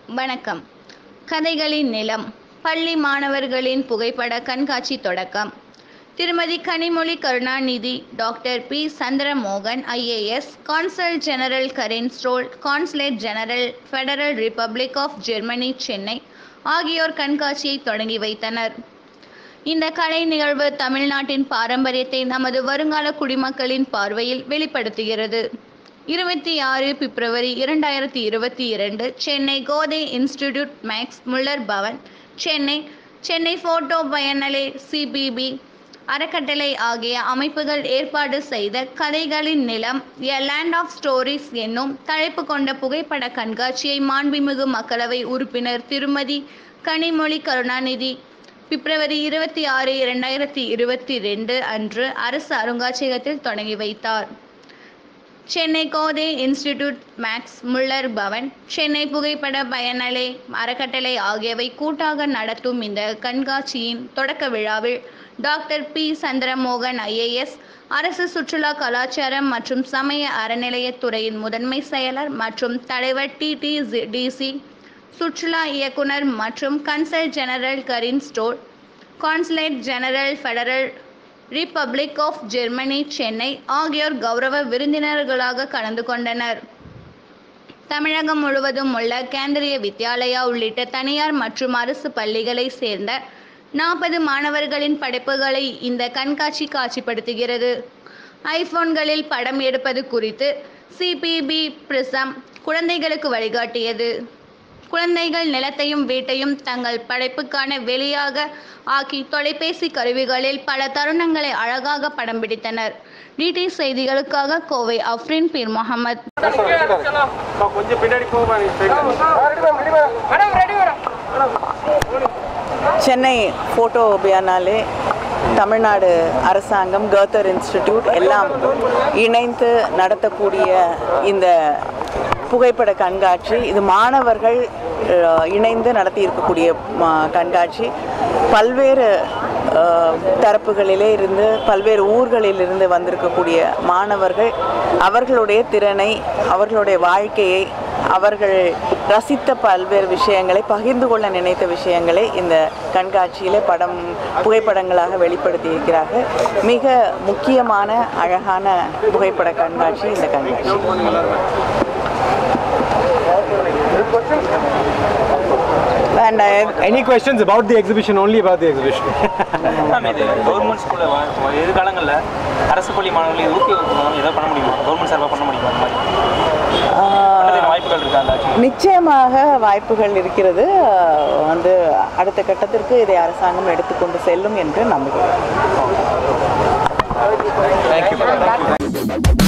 வணக்கம் கதைகளின் நிலம் பள்ளி மாணவர்களின் புகைப்பட கண்காட்சி தொடக்கம் திருமதி Kanimozhi Karunanidhi doctor P Chandramohan IAS consul general Karin Stoll consulate general federal republic of Germany Chennai ஆகியோர் கண்காட்சியை தொடங்கி வைத்தனர் இந்த கலை நிகழ்வு தமிழ்நாட்டின் பாரம்பரியத்தை நமது வருங்கால குடிமக்களின் பார்வையில் வெளிப்படுத்துகிறது இருபத்தி ஆறு பிப்ரவரி இரண்டாயிரத்தி இருபத்தி இரண்டு Chennai Goethe institute Max Mueller Bhavan Chennai Chennai photo biennale C P P அறக்கட்டளை ஆகிய அமைப்புகள் ஏற்பாடு செய்த கதைகளின் நிலம் எ லேண்ட் ஆஃப் ஸ்டோரிஸ் என்னும் தலைப்பு கொண்ட புகைப்பட கண்காட்சியை மாண்புமிகு மக்களவை உறுப்பினர் திருமதி கனிமொழி கருணாநிதி பிப்ரவரி இருபத்தி ஆறு இரண்டாயிரத்தி இருபத்தி ரெண்டு அன்று அரசு அருங்காட்சியகத்தில் தொடங்கி வைத்தார் Chennai Goethe institute Max Mueller Bhavan Chennai புகைப்பட பயனலை அறக்கட்டளை ஆகியவை கூட்டாக நடத்தும் இந்த கண்காட்சியின் தொடக்க விழாவில் டாக்டர் பி சந்திரமோகன் ஐஏஎஸ் அரசு சுற்றுலா கலாச்சாரம் மற்றும் சமய அறநிலையத்துறையின் முதன்மை செயலர் மற்றும் தலைவர் டி டி டிசி சுற்றுலா இயக்குனர் மற்றும் consul general Karin Stoll consulate general federal republic of Germany Chennai ஆகியோர் கௌரவ விருந்தினர்களாக கலந்து கொண்டனர் தமிழகம் முழுவதும் உள்ள கேந்திரிய வித்யாலயா உள்ளிட்ட தனியார் மற்றும் அரசு பள்ளிகளை சேர்ந்த நாற்பது மாணவர்களின் படைப்புகளை இந்த கண்காட்சி காட்சிப்படுத்துகிறது ஐபோன்களில் படம் எடுப்பது குறித்து சிபிபி பிரிசம் குழந்தைகளுக்கு வழிகாட்டியது குழந்தைகள் நிலத்தையும் வீட்டையும் தங்கள் படைப்புக்கான வெளியாக ஆக்கி தொலைபேசி கருவிகளில் பல தருணங்களை அழகாக படம் பிடித்தனர் டிடி செய்திகளுக்காக கோவை அஃப்ரின் பீர் முகமது கொஞ்சம் பின்னாடி போமா நீ madam ready madam Chennai photo biennale Tamil Nadu அரசாங்கம் கர்த்தர் இன்ஸ்டிடியூட் எல்லாம் இணைந்து நடத்தக்கூடிய இந்த புகைப்பட கண்காட்சி இது மாணவர்கள் அஹ், இணைந்து நடத்தி இருக்கக்கூடிய ம- கண்காட்சி பல்வேறு அஹ், தரப்புகளிலே இருந்து பல்வேறு ஊர்களிலிருந்து வந்திருக்கக்கூடிய மாணவர்கள் அவர்களுடைய திறனை அவர்களுடைய வாழ்க்கையை அவர்கள் ரசித்த பல்வேறு விஷயங்களை பகிர்ந்து கொள்ள நினைத்த விஷயங்களை இந்த கண்காட்சியிலே படம் புகைப்படங்களாக வெளிப்படுத்தி இருக்கிறார்கள் மிக முக்கியமான அழகான புகைப்பட கண்காட்சி இந்த கண்காட்சி And I- Any questions about the exhibition? Only about the exhibition. Ma'am இது கவர்மெண்ட் ஸ்கூலில் எதிர்காலங்களில் அரசு பள்ளி மாணவர்கள் ஊக்குவிக்கணும் எதாவது பண்ண முடியுமா கவர்மெண்ட் சார்பாக பண்ண முடியுமா அந்த மாதிரி பண்றதுக்கு வாய்ப்புகள் இருக்கா அந்த ஆக்சுவலி நிச்சயமாக வாய்ப்புகள் இருக்கிறது அஹ், வந்து அடுத்த கட்டத்திற்கு இதை அரசாங்கம் எடுத்துக்கொண்டு செல்லும் என்று நம்புகிறேன்